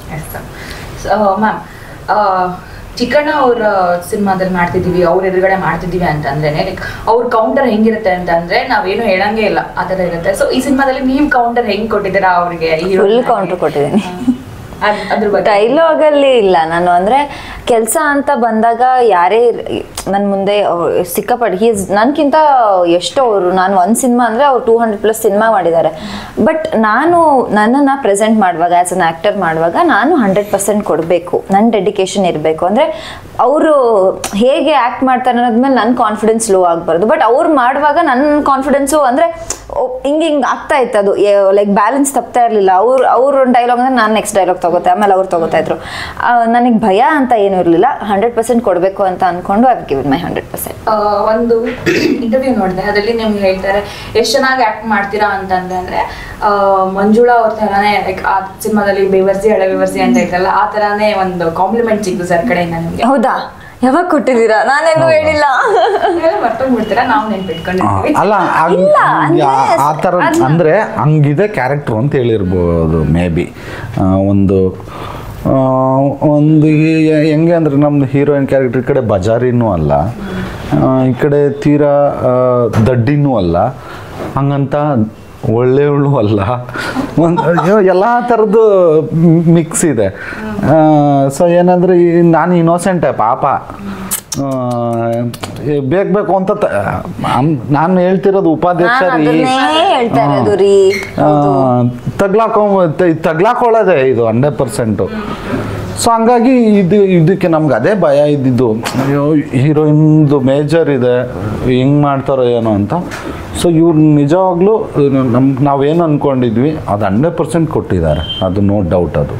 so ma'am Chikkanna ಅವ್ರ ಸಿನಿಮಾದಲ್ಲಿ ಮಾಡ್ತಿದೀವಿ ಅವ್ರ ಎದುರುಗಡೆ ಮಾಡ್ತಿದೀವಿ ಅಂತಂದ್ರೆ ಲೈಕ್ ಅವ್ರ ಕೌಂಟರ್ ಹೆಂಗಿರುತ್ತೆ ಅಂತಂದ್ರೆ ನಾವೇನು ಹೇಳಂಗೆ ಇಲ್ಲ ಆ ಥರ ಇರುತ್ತೆ ಸೊ ಈ ಸಿನಿಮಾದಲ್ಲಿ ನೀವು ಕೌಂಟರ್ ಹೆಂಗ್ ಕೊಟ್ಟಿದ್ದೀರಾ ಅವ್ರಿಗೆ ಫುಲ್ ಕೌಂಟರ್ ಕೊಟ್ಟಿದ್ದೀನಿ ಅದ್- ಅದ್ರ ಬಗ್ಗೆ ಡೈಲಾಗಲ್ಲಿ ಇಲ್ಲ ನಾನು ಅಂದರೆ ಕೆಲಸ ಅಂತ ಬಂದಾಗ ಯಾರೇ ನನ್ನ ಮುಂದೆ ಅವ್ರು ಸಿಕ್ಕಾಪಟ್ಟೆ ಹೀಸ್ ನನಗಿಂತ ಎಷ್ಟೋ ಅವರು ನಾನು ಒಂದು ಸಿನಿಮಾ ಅಂದರೆ ಅವ್ರು ಟೂ ಹಂಡ್ರೆಡ್ ಪ್ಲಸ್ ಸಿನಿಮಾ ಮಾಡಿದ್ದಾರೆ ಬಟ್ ನಾನು ನನ್ನನ್ನು ಪ್ರೆಸೆಂಟ್ ಮಾಡುವಾಗ ಆ್ಯಸ್ ಅನ್ ಆ್ಯಕ್ಟರ್ ಮಾಡುವಾಗ ನಾನು ಹಂಡ್ರೆಡ್ ಪರ್ಸೆಂಟ್ ಕೊಡಬೇಕು ನನ್ನ ಡೆಡಿಕೇಶನ್ ಇರಬೇಕು ಅಂದರೆ ಅವರು ಹೇಗೆ ಆ್ಯಕ್ಟ್ ಮಾಡ್ತಾರೆ ಅನ್ನೋದ್ಮೇಲೆ ನನ್ನ ಕಾನ್ಫಿಡೆನ್ಸ್ ಲೋ ಆಗಬಾರ್ದು ಬಟ್ ಅವ್ರು ಮಾಡುವಾಗ ನನ್ನ ಕಾನ್ಫಿಡೆನ್ಸು ಅಂದರೆ ಹಿಂಗೆ ಹಿಂಗೆ ಆಗ್ತಾ ಇತ್ತು ಅದು ಲೈಕ್ ಬ್ಯಾಲೆನ್ಸ್ ತಪ್ತಾ ಇರಲಿಲ್ಲ ಅವ್ರು ಅವ್ರ ಒಂದು ಡೈಲಾಗ್ ಅಂದ್ರೆ ನಾನು ನೆಕ್ಸ್ಟ್ ಡೈಲಾಗ್ ತಗೋತೆ ಆಮೇಲೆ ಅವ್ರು ತಗೋತಾ ಇದ್ರು ನನಗೆ ಭಯ ಅಂತ ಏನೂ ಇರಲಿಲ್ಲ ಹಂಡ್ರೆಡ್ ಪರ್ಸೆಂಟ್ ಕೊಡಬೇಕು ಅಂತ ಅಂದ್ಕೊಂಡು I give my hundred percent ಆ, ಒಂದು ಇಂಟರ್ವ್ಯೂ ನೋಡಿದೆ ಅದರಲ್ಲಿ ನಿಮ್ಗೆ ಹೇಳ್ತಾರೆ ಎಷ್ಟು ಚೆನ್ನಾಗಿ ಆಕ್ಟ್ ಮಾಡ್ತೀರಾ ಅಂತಂದ್ರೆ ಆ, ಮಂಜುಳಾ ಅವ್ರ ಥರನೇ ಲೈಕ್ ಆ ಸಿನಿಮಾದಲ್ಲಿ ಬೇವರ್ಸಿ ಹಳೆ ಬೇವರ್ಸಿ ಅಂತ ಇತ್ತಲ್ಲ ಆ ಥರನೇ ಒಂದು ಕಾಂಪ್ಲಿಮೆಂಟ್ ಸಿಕ್ತು ಸರ್ ಕಡೆಯಿಂದ ನಿಮ್ಗೆ ಹೌದಾ ಯಾವಾಗ ಕೊಟ್ಟಿದ್ದೀರಾ ನಾನೇನು ಹೇಳಿಲ್ಲ ನೀವೆಲ್ಲ ಮರ್ತೋಗ್ಬಿಡ್ತೀರಾ ನಾವು ನೆನ್ಪಿಟ್ಕೊಂಡಿರ್ತೀವಿ ಅಲ್ಲ ಹಂಗ್- ಇಲ್ಲ, ಹಂಗ್ ಆ- ಅಂದ್ರೆ ಆ ಥರ ಅದ್ನ- ಅಂದರೆ ಹಂಗಿದೆ ಕ್ಯಾರೆಕ್ಟ್ರು ಅಂತ ಹೇಳಿರ್ಬೋದು ಮೇ ಬಿ ಒಂದು ಆ, ಒಂದು ಈ- ಹೆಂಗೆ ಅಂದರೆ ನಮ್ಮದು ಹೀರೋಯಿನ್ ಕ್ಯಾರೆಕ್ಟರ್ ಈ ಕಡೆ ಬಜಾರಿನೂ ಅಲ್ಲ ಆ, ಈ ಕಡೆ ತೀರಾ ಆ, ದಡ್ಡಿನೂ ಅಲ್ಲ ಹಂಗಂತ ಒಳ್ಳೆಯವಳು ಅಲ್ಲ ಒಂದು ಎಲ್ಲ ಥರದ್ದು ಮಿಕ್ಸ್ ಇದೆ ಸೊ ಏನಂದರೆ ನಾನು ಇನ್ನೋಸೆಂಟೇ ಪಾಪ ಆ, ಏ, ಬೇಕು ಬೇಕು ಅಂತ ತ- ಅಮ್- ನಾನು ಹೇಳ್ತಿರೋದು ಉಪಾಧ್ಯಕ್ಷ ನಾನು ರೀ ಅದನ್ನೇ ಹೇಳ್ತಾ ಇರೋದು ರೀ ತಗ್ಲಾಕೊ ತಗ್ಲಾಕೊಳ್ಳೋದೆ ಇದು ಹಂಡ್ರೆಡ್ ಪರ್ಸೆಂಟು ಸೊ ಹಂಗಾಗಿ ಇದು ಇದಕ್ಕೆ ನಮ್ಗೆ ಅದೇ ಭಯ ಇದ್ದಿದ್ದು ಅಯ್ಯೋ ಹೀರೋಯಿನ್ದು ಮೇಜರ್ ಇದೆ ಹೆಂಗೆ ಮಾಡ್ತಾರೋ ಏನೋ ಅಂತ ಸೊ ಇವ್ರು ನಿಜವಾಗ್ಲೂ ನಮ್ಮ ನಾವೇನು ಅಂದ್ಕೊಂಡಿದ್ವಿ ಅದು ಹಂಡ್ರೆಡ್ ಪರ್ಸೆಂಟ್ ಕೊಟ್ಟಿದ್ದಾರೆ ಅದು ನೋ ಡೌಟ್ ಅದು